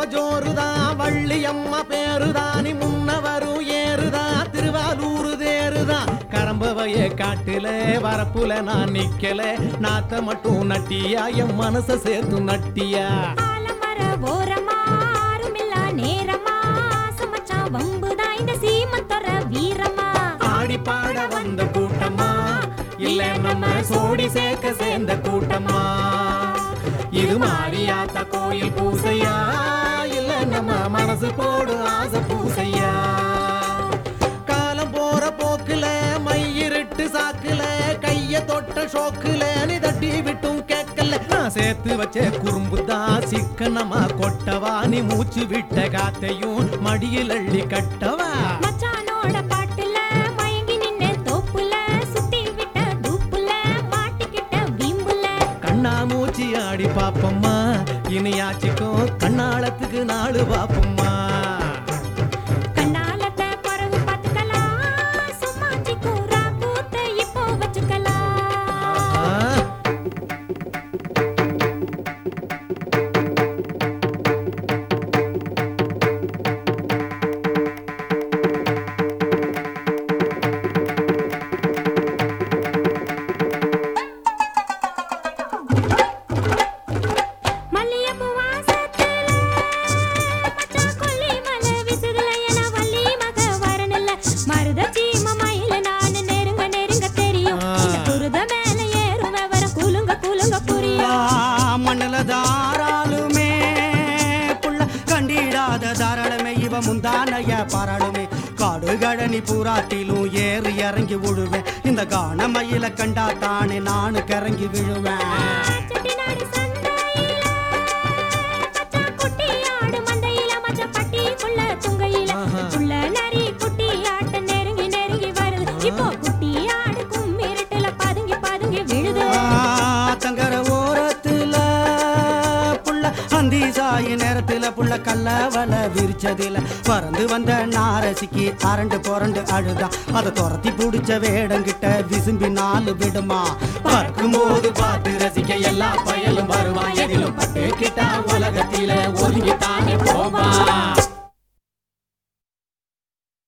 ரொம்ப ஜோருதான் வள்ளியம்மா பேருதான் நீ முன்ன வரும் ஏறுதான் திருவாரூர் தேருதான் கரம்பவைய காட்டுல வரப்புல நான் நிக்கல நாத்த மட்டும் நட்டியா என் மனச சேர்த்து நட்டியா ஆலமர ஓரமா ஆருமில்லா நேரமா சமச்சான் வம்புதான் இந்த சீமத்தொர வீரமா ஆடி பாட வந்த கூட்டமா இல்ல நம்ம சோடி சேர்க்க சேர்ந்த கூட்டமா இது மாரியாத்த கோயில் பூசையா இல்ல நம்ம மனசு போடு ஆசை பூசையா காலம் போற போக்குல மையிருட்டு சாக்குல கைய தொட்ட ஷோக்குல நீ தட்டி விட்டும் கேட்கல நான் சேர்த்து வச்ச குறும்பு தான் சிக்கனமா கொட்டவா நீ மூச்சு விட்ட காத்தையும் மடியில் அள்ளி கட்டவா மச்சானோட பாட்டுல மயங்கி நின்ன தோப்புல சுத்தி விட்ட தூப்புல மாட்டிக்கிட்ட வீம்புல கண்ணா மூச்சி ஆடி பாப்பம்மா இனியாச்சிக்கும் கண்ணாளத்துக்கு நாடு பாப்பம்மா கண்ணாலத்த பிறகு பார்த்துக்கலாம் சும்மாச்சி கூறா கூத்த இப்போ வச்சுக்கலாம் ஆ, மல்லிகைப்பூ வாசத்துல மச்சான் கொல்லி மலை வீசுதுல என வள்ளி மக வரணில்ல. மருதச்சி மமையில நானு நெருங்க நெருங்க தெரியும் இந்த குருத மேல ஏறும் விவரம் குலுங்க குலுங்க புரியும் மண்ணில தாராளுமே புள்ள கண்டிடாத தாராளமே இவ முந்தானைய பாராளுமே காடு கழனி பூராட்டிலும் ஏறி இறங்கி விழுவேன் இந்த கானமயில கண்டா தானே நானு கிறங்கி விழுவேன் செட்டிநாடு சந்தையில மச்சான் குட்டி ஆடு மந்தையில மச்சான் பட்டிக்குள்ள துங்கையில ஆஹா. புள்ள நரி குட்டி ஆட்ட நெருங்கி நெருங்கி வருது இப்போ குட்டி ஆடு கும்மிருட்டுல பதுங்கி பதுங்கி விழுது தங்கர ஓரத்துல புள்ள அந்தி சாய நேரத்துல புள்ள கல்லவல விரிச்சதில பறந்து வந்த நாரசிக்கு அரண்டு புரண்டு அழுதான் அதை துரத்தி புடிச்ச வேடங்கிட்ட விசும்பி நாலு விடுமா பறக்கும்போது பார்த்து ரசிக்க எல்லா பயலும் வருவான் எதிலும் பட்டு கிட்டா உலகத்தில ஒதுங்கி தானே போவான்